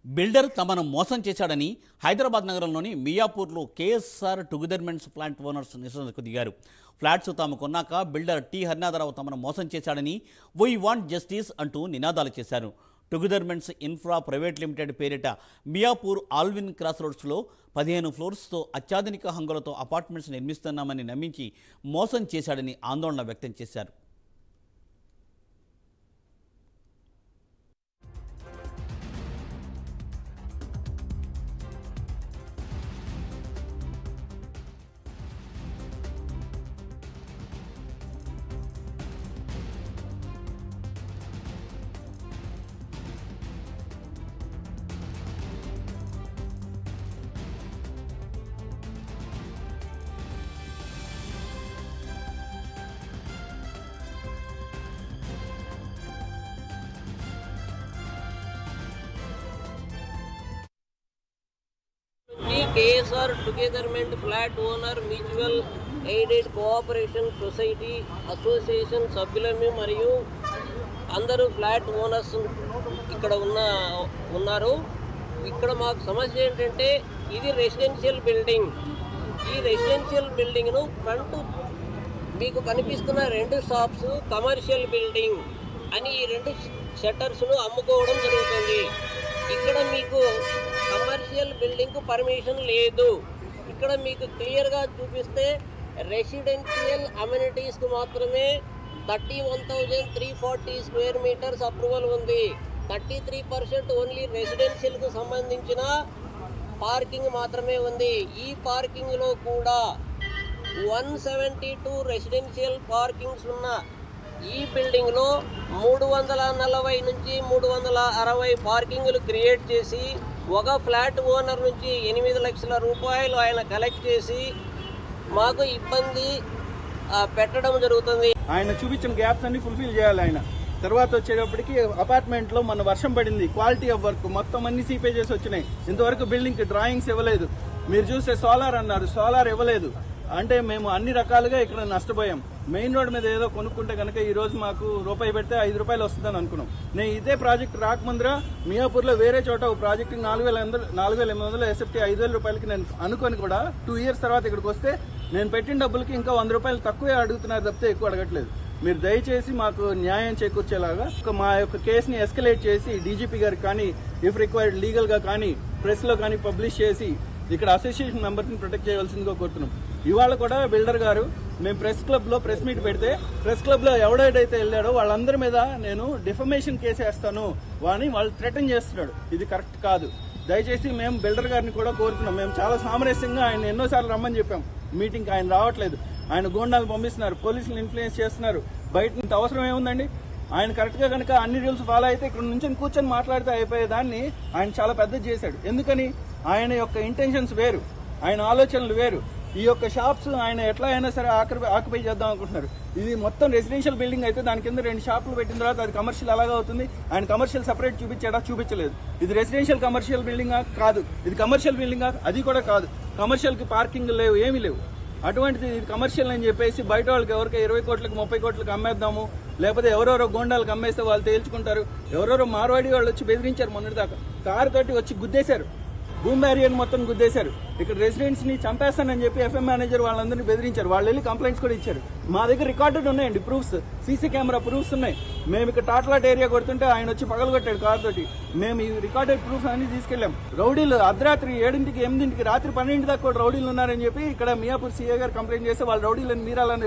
builder తమను మోసం చేశాడని హైదరాబాద్ నగరంలోని మియాపూర్లో కేఎస్ఆర్ టుగెదర్మెంట్స్ ప్లాంట్ ఓనర్స్ నిరసనకు దిగారు ఫ్లాట్స్ తాము కొన్నాక బిల్డర్ టి హరినాథరావు తమను మోసం చేశాడని వై వాంట్ జస్టిస్ అంటూ నినాదాలు చేశారు టుగెదర్మెంట్స్ ఇన్ఫ్రా ప్రైవేట్ లిమిటెడ్ పేరిట మియాపూర్ ఆల్విన్ క్రాస్ రోడ్స్లో పదిహేను ఫ్లోర్స్తో అత్యాధునిక హంగులతో అపార్ట్మెంట్స్ నిర్మిస్తున్నామని నమ్మించి మోసం చేశాడని ఆందోళన వ్యక్తం చేశారు నుంచి కేఎస్ఆర్ టుగెదర్మెంట్ flat owner mutual aided cooperation society association సభ్యులమి మరియు అందరూ ఫ్లాట్ ఓనర్స్ ఇక్కడ ఉన్న ఉన్నారు ఇక్కడ మాకు సమస్య ఏంటంటే ఇది రెసిడెన్షియల్ బిల్డింగ్ ఈ రెసిడెన్షియల్ బిల్డింగ్ను ఫ్రంట్ మీకు కనిపిస్తున్న రెండు షాప్స్ కమర్షియల్ బిల్డింగ్ అని ఈ రెండు షట్టర్స్ను అమ్ముకోవడం జరుగుతుంది ఇక్కడ మీకు కమర్షియల్ బిల్డింగ్ పర్మిషన్ లేదు ఇక్కడ మీకు క్లియర్గా చూపిస్తే రెసిడెన్షియల్ అమ్యూనిటీస్కి మాత్రమే thirty one thousand three forty square metres approval ఉంది థర్టీ త్రీ పర్సెంట్ ఓన్లీ రెసిడెన్షియల్కు సంబంధించిన పార్కింగ్ మాత్రమే ఉంది ఈ పార్కింగ్లో కూడా one seventy two residential parkings ఉన్న ఈ బిల్డింగ్లో మూడు వందల నలభై నుంచి మూడు వందల అరవై పార్కింగ్లు క్రియేట్ చేసి ఒక ఫ్లాట్ ఓనర్ నుంచి ఎనిమిది లక్షల రూపాయలు ఆయన కలెక్ట్ చేసి మాకు ఇబ్బంది ఆ, పెట్టడం జరుగుతుంది ఆయన చూపించిన గ్యాప్స్ అన్ని ఫుల్ఫిల్ చేయాలి ఆయన తర్వాత వచ్చేటప్పటికి అపార్ట్మెంట్ లో మన వర్షం పడింది క్వాలిటీ ఆఫ్ వర్క్ మొత్తం అన్ని సీపేజెస్ వచ్చినాయి ఇంతవరకు బిల్డింగ్ డ్రాయింగ్స్ ఇవ్వలేదు మీరు చూస్తే సోలార్ అన్నారు సోలార్ ఇవ్వలేదు అంటే మేము అన్ని రకాలుగా ఇక్కడ నష్టపోయాం మెయిన్ రోడ్ మీద ఏదో కొనుక్కుంటే కనుక ఈ రోజు మాకు రూపాయి పెడితే ఐదు రూపాయలు వస్తుందని అనుకున్నాం నేను ఇదే ప్రాజెక్ట్ రాకముందర మియాపూర్ లో వేరే చోట ఒక ప్రాజెక్ట్ నాలుగు వేల నాలుగు వేల ఎనిమిది వందలు ఎస్ఎఫ్టీ ఐదు వేల రూపాయలకి నేను అనుకొని కూడా టూ ఇయర్స్ తర్వాత ఇక్కడికి వస్తే నేను పెట్టిన డబ్బులకి ఇంకా వంద రూపాయలు తక్కువే అడుగుతున్నారు తప్పితే ఎక్కువ అడగట్లేదు మీరు దయచేసి మాకు న్యాయం చేకూర్చేలాగా ఒక మా యొక్క కేసుని ఎస్కలేట్ చేసి డీజీపీ గారికి కానీ ఇఫ్ రిక్వైర్డ్ లీగల్ గా కానీ ప్రెస్ లో కానీ పబ్లిష్ చేసి ఇక్కడ అసోసియేషన్ మెంబర్స్ ని ప్రొటెక్ట్ చేయవలసిందిగా కోరుతున్నాం ఇవాళ కూడా బిల్డర్ గారు మేము ప్రెస్ క్లబ్ లో ప్రెస్ మీట్ పెడితే ప్రెస్ క్లబ్ లో ఎవడైతే వెళ్ళాడో వాళ్ళందరి మీద నేను డిఫమేషన్ కేసు వేస్తాను వాని వాళ్ళు థ్రెటన్ చేస్తున్నాడు ఇది కరెక్ట్ కాదు దయచేసి మేము బిల్డర్ గారిని కూడా కోరుతున్నాం మేము చాలా సామరస్యంగా ఆయన ఎన్నోసార్లు రమ్మని చెప్పాం మీటింగ్ ఆయన రావట్లేదు ఆయన గోండాలు పంపిస్తున్నారు పోలీసులు ఇన్ఫ్లుయెన్స్ చేస్తున్నారు బయట ఇంత అవసరం ఏముందండి ఆయన కరెక్ట్ గా కనుక అన్ని రూల్స్ ఫాలో అయితే ఇక్కడ నుంచి కూర్చొని మాట్లాడితే అయిపోయే దాన్ని ఆయన చాలా పెద్దది చేశాడు ఎందుకని ఆయన యొక్క ఇంటెన్షన్స్ వేరు ఆయన ఆలోచనలు వేరు ఈ యొక్క షాప్స్ ఆయన ఎట్లా అయినా సరే ఆక్రమి ఆక్యుపై చేద్దాం అనుకుంటున్నారు ఇది మొత్తం రెసిడెన్షియల్ బిల్డింగ్ అయితే దాని కింద రెండు షాపులు పెట్టిన తర్వాత అది కమర్షియల్ అలాగా అవుతుంది ఆయన కమర్షియల్ సెపరేట్ చూపించాడా చూపించలేదు ఇది రెసిడెన్షియల్ కమర్షియల్ బిల్డింగ్ కాదు ఇది కమర్షియల్ బిల్డింగ్ అది కూడా కాదు కమర్షియల్ కి పార్కింగ్ లేవు ఏమీ లేవు అటువంటిది ఇది కమర్షియల్ అని చెప్పేసి బయట వాళ్ళకి ఎవరికి ఇరవై కోట్లకి ముప్పై కోట్లకి అమ్మేద్దాము లేకపోతే ఎవరెవరో గోండాలకు అమ్మేస్తే వాళ్ళు తేల్చుకుంటారు ఎవరెవరో మార్వాడి వాళ్ళు వచ్చి బెదిరించారు మొన్నటిదాకా కారు తోటి వచ్చి గుద్దేశారు భూమి బ్యారియర్ మొత్తం గుద్దేశారు ఇక్కడ రెసిడెంట్స్ ని చంపేస్తానని చెప్పి ఎఫ్ఎం మేనేజర్ వాళ్ళందరినీ బెదిరించారు వాళ్ళు వెళ్ళి కంప్లైంట్స్ కూడా ఇచ్చారు మా దగ్గర రికార్డెడ్ ఉన్నాయండి ప్రూఫ్స్ సీసీ కెమెరా ప్రూఫ్స్ ఉన్నాయి మేము ఇక్కడ టాట్లాట్ ఏరియా కొడుతుంటే ఆయన వచ్చి పగలగొట్టాడు కార్ తోటి మేము ఈ రికార్డెడ్ ప్రూఫ్ అన్ని తీసుకెళ్లాం రౌడీలు అర్ధరాత్రి ఏడింటికి ఎనిమిదింటికి రాత్రి పన్నెండు దాకా కూడా రౌడీలు ఉన్నారని చెప్పి ఇక్కడ మియాపూర్ సీఏ గారు కంప్లైంట్ చేస్తే వాళ్ళు రౌడీలను మీరాలని